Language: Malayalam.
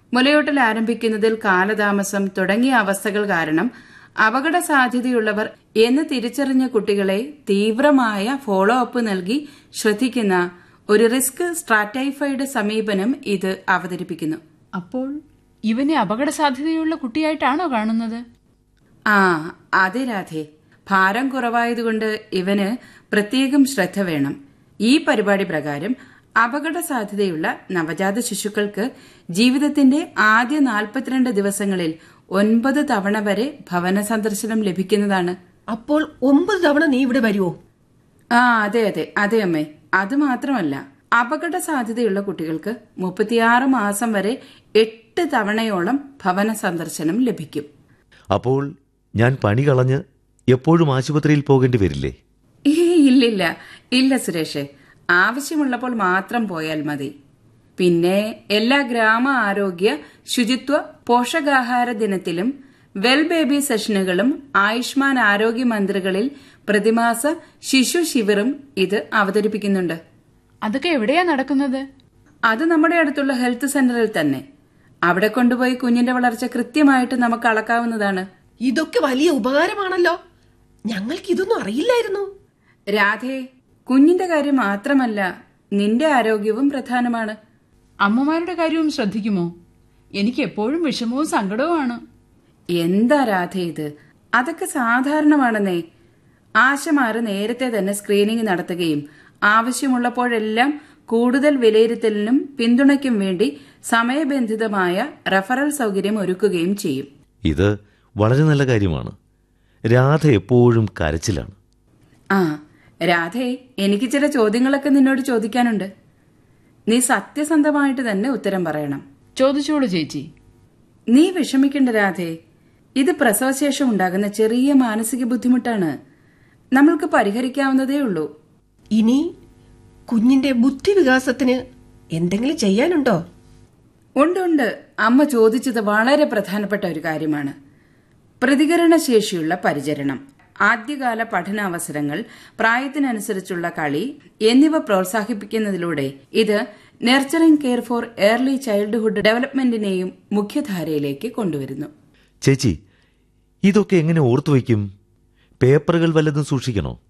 മുലയൂട്ടൽ ആരംഭിക്കുന്നതിൽ കാലതാമസം തുടങ്ങിയ അവസ്ഥകൾ കാരണം അപകട സാധ്യതയുള്ളവർ എന്ന് തിരിച്ചറിഞ്ഞ കുട്ടികളെ തീവ്രമായ ഫോളോ അപ്പ് നൽകി ശ്രദ്ധിക്കുന്ന ഒരു റിസ്ക് സ്ട്രാറ്റൈഫൈഡ് സമീപനം ഇത് അവതരിപ്പിക്കുന്നു അപ്പോൾ ഇവനെ അപകട സാധ്യതയുള്ള കുട്ടിയായിട്ടാണോ കാണുന്നത് ആ അതെ രാധേ ഭാരം കുറവായതുകൊണ്ട് ഇവന് പ്രത്യേകം ശ്രദ്ധ വേണം ഈ പരിപാടി പ്രകാരം അപകട സാധ്യതയുള്ള നവജാത ശിശുക്കൾക്ക് ജീവിതത്തിന്റെ ആദ്യ നാൽപ്പത്തിരണ്ട് ദിവസങ്ങളിൽ ഒൻപത് തവണ വരെ ഭവന സന്ദർശനം ലഭിക്കുന്നതാണ് അപ്പോൾ ഒമ്പത് തവണ നീ ഇവിടെ വരുവോ ആ അതെ അതെ അതെ അമ്മേ അത് മാത്രമല്ല അപകട സാധ്യതയുള്ള കുട്ടികൾക്ക് മുപ്പത്തിയാറ് മാസം വരെ എട്ട് തവണയോളം ഭവന സന്ദർശനം ലഭിക്കും അപ്പോൾ ഞാൻ പണി കളഞ്ഞ് എപ്പോഴും ആശുപത്രിയിൽ പോകേണ്ടി വരില്ലേ ഏ ഇല്ലില്ല ഇല്ല സുരേഷ് ആവശ്യമുള്ളപ്പോൾ മാത്രം പോയാൽ മതി പിന്നെ എല്ലാ ഗ്രാമ ആരോഗ്യ ശുചിത്വ പോഷകാഹാര ദിനത്തിലും വെൽ ബേബി സെഷനുകളും ആയുഷ്മാൻ ആരോഗ്യ മന്ത്രികളിൽ പ്രതിമാസ ശിശു ശിവിറും ഇത് അവതരിപ്പിക്കുന്നുണ്ട് അതൊക്കെ എവിടെയാ നടക്കുന്നത് അത് നമ്മുടെ അടുത്തുള്ള ഹെൽത്ത് സെന്ററിൽ തന്നെ അവിടെ കൊണ്ടുപോയി കുഞ്ഞിന്റെ വളർച്ച കൃത്യമായിട്ട് നമുക്ക് അളക്കാവുന്നതാണ് ഇതൊക്കെ വലിയ ഉപകാരമാണല്ലോ ഞങ്ങൾക്ക് ഇതൊന്നും അറിയില്ലായിരുന്നു രാധേ കുഞ്ഞിന്റെ കാര്യം മാത്രമല്ല നിന്റെ ആരോഗ്യവും പ്രധാനമാണ് അമ്മമാരുടെ കാര്യവും ശ്രദ്ധിക്കുമോ എനിക്ക് എപ്പോഴും വിഷമവും സങ്കടവുമാണ് എന്താ രാധ ഇത് അതൊക്കെ സാധാരണമാണെന്നേ ആശമാര് നേരത്തെ തന്നെ സ്ക്രീനിംഗ് നടത്തുകയും ആവശ്യമുള്ളപ്പോഴെല്ലാം കൂടുതൽ വിലയിരുത്തലിനും പിന്തുണയ്ക്കും വേണ്ടി സമയബന്ധിതമായ റഫറൽ സൗകര്യം ഒരുക്കുകയും ചെയ്യും ഇത് വളരെ നല്ല കാര്യമാണ് രാധ എപ്പോഴും കരച്ചിലാണ് ആ രാധേ എനിക്ക് ചില ചോദ്യങ്ങളൊക്കെ നിന്നോട് ചോദിക്കാനുണ്ട് നീ സത്യസന്ധമായിട്ട് തന്നെ ഉത്തരം പറയണം ചോദിച്ചോളൂ ചേച്ചി നീ വിഷമിക്കേണ്ട രാധേ ഇത് പ്രസവശേഷം ഉണ്ടാകുന്ന ചെറിയ മാനസിക ബുദ്ധിമുട്ടാണ് നമ്മൾക്ക് പരിഹരിക്കാവുന്നതേ ഉള്ളൂ ഇനി കുഞ്ഞിന്റെ ബുദ്ധിവികാസത്തിന് എന്തെങ്കിലും ചെയ്യാനുണ്ടോ ഉണ്ട് ഉണ്ട് അമ്മ ചോദിച്ചത് വളരെ പ്രധാനപ്പെട്ട ഒരു കാര്യമാണ് പ്രതികരണശേഷിയുള്ള പരിചരണം ആദ്യകാല പഠനാവസരങ്ങൾ പ്രായത്തിനനുസരിച്ചുള്ള കളി എന്നിവ പ്രോത്സാഹിപ്പിക്കുന്നതിലൂടെ ഇത് nurturing care for early childhood ഡെവലപ്മെന്റിനെയും മുഖ്യധാരയിലേക്ക് കൊണ്ടുവരുന്നു ചേച്ചി ഇതൊക്കെ എങ്ങനെ ഓർത്തു വയ്ക്കും പേപ്പറുകൾ വല്ലതും സൂക്ഷിക്കണോ